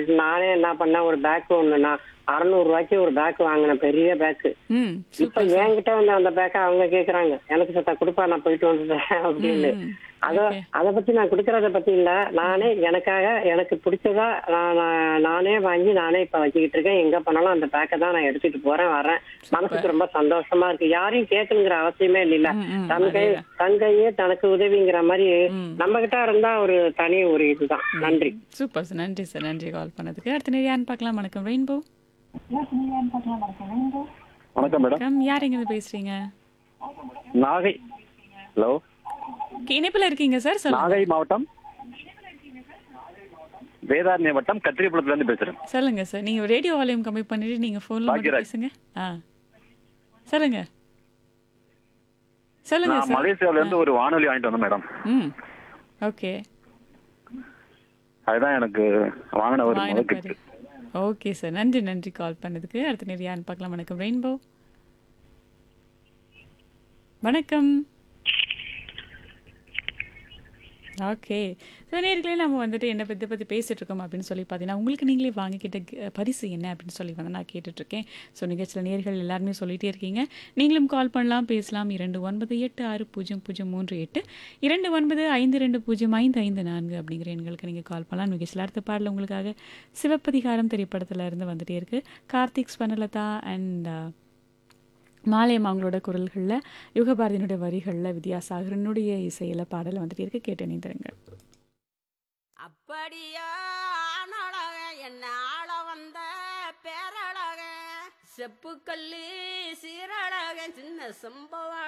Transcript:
சொல்லிட்டு நானே என்ன பண்ணேன் ஒரு பேக் ஒண்ணு நான் அறுநூறு ரூபாய்க்கு ஒரு பேக் வாங்கினேன் பெரிய பேக் ம் இப்ப என்கிட்ட வந்து அந்த பேக்க அவங்க கேக்குறாங்க எனக்கு சத்தா கொடுப்பா நான் போயிட்டு வந்துட்டேன் அப்படின்னு ம், அத okay. அத பத்தி நான் கொடுக்கறத பத்தி இல்ல நானே எனக்காக எனக்கு பிடிச்சதா நான் நான் நானே வாங்கி நானே இப்ப வச்சுக்கிட்டு இருக்கேன் எங்க போனாலும் அந்த பேக்கை தான் நான் எடுத்துட்டு போறேன் வரேன் மனசுக்கு ரொம்ப சந்தோஷமா இருக்கு யாரையும் கேட்கணுங்கிற அவசியமே இல்ல ம், ம், தன் கை அதேதான். தங்கையே தனக்கு உதவிங்கிற மாதிரி ம். நம்ம கிட்ட இருந்தா ஒரு தனி ஒரு இதுதான் நன்றி சூப்பர் சார் நன்றி சார் நன்றி கால் பண்ணதுக்கு அடுத்த நேரம் யாருன்னு பார்க்கலாம் வணக்கம் ரெயின்போ வணக்கம் மேடம் வணக்கம் யார் எங்கேருந்து பேசுறீங்க நாகை ஹலோ Okay, இணைப்புல இருக்கீங்க சார் சொல்லுங்க நாகை மாவட்டம் வேதாரண்ய வட்டம் கத்திரிப்புலத்துல இருந்து பேசுறேன் சொல்லுங்க சார் நீங்க ரேடியோ வால்யூம் கம்மி பண்ணிட்டு நீங்க போன்ல மட்டும் பாக்யராஜ். பேசுங்க ஆ சொல்லுங்க சொல்லுங்க நான் சார் மலேசியாவில இருந்து ஒரு வானொலி வாங்கிட்டு வந்தேன் மேடம் ம் ஓகே அதுதான் எனக்கு வாங்கின ஒரு வாங்கின முதல் பாரு gift. ஓகே சார் நன்றி நன்றி கால் பண்ணதுக்கு அடுத்த நேரம் யாருன்னு பார்க்கலாம் வணக்கம் ரெயின்போ வணக்கம் ஓகே சில நேர்களே நம்ம வந்துட்டு என்ன பற்றி பற்றி பேசிகிட்டு இருக்கோம் அப்படின்னு சொல்லி பார்த்தீங்கன்னா உங்களுக்கு நீங்களே வாங்கிக்கிட்ட கி- பரிசு என்ன அப்படின்னு சொல்லி வந்து நான் கேட்டுட்ருக்கேன் ஸோ நீங்கள் சில நேர்கள் எல்லாருமே சொல்லிகிட்டே இருக்கீங்க நீங்களும் கால் பண்ணலாம் பேசலாம் இரண்டு ஒன்பது எட்டு ஆறு பூஜ்ஜியம் பூஜ்ஜியம் மூன்று எட்டு இரண்டு ஒன்பது ஐந்து ரெண்டு பூஜ்ஜியம் ஐந்து ஐந்து நான்கு அப்படிங்கிற எண்களுக்கு நீங்கள் கால் பண்ணலாம் நிகழ்ச்சியில் அடுத்த பாடல உங்களுக்காக சிவப்பதிகாரம் திரைப்படத்தில் இருந்து வந்துட்டே இருக்குது கார்த்திக் ஸ்வனலதா அண்ட் மாலையம் அவங்களோட குரல்களில் யுகபாரதியினுடைய வரிகளில் வித்யாசாகரனுடைய இசையில் பாடல் வந்துட்டு இருக்கு கேட்டு இணைந்திருங்கள் அப்படியா ஆனழக என்ன ஆள வந்த பேரழக செப்புக்கல்லி சீரழக சின்ன சம்பவம்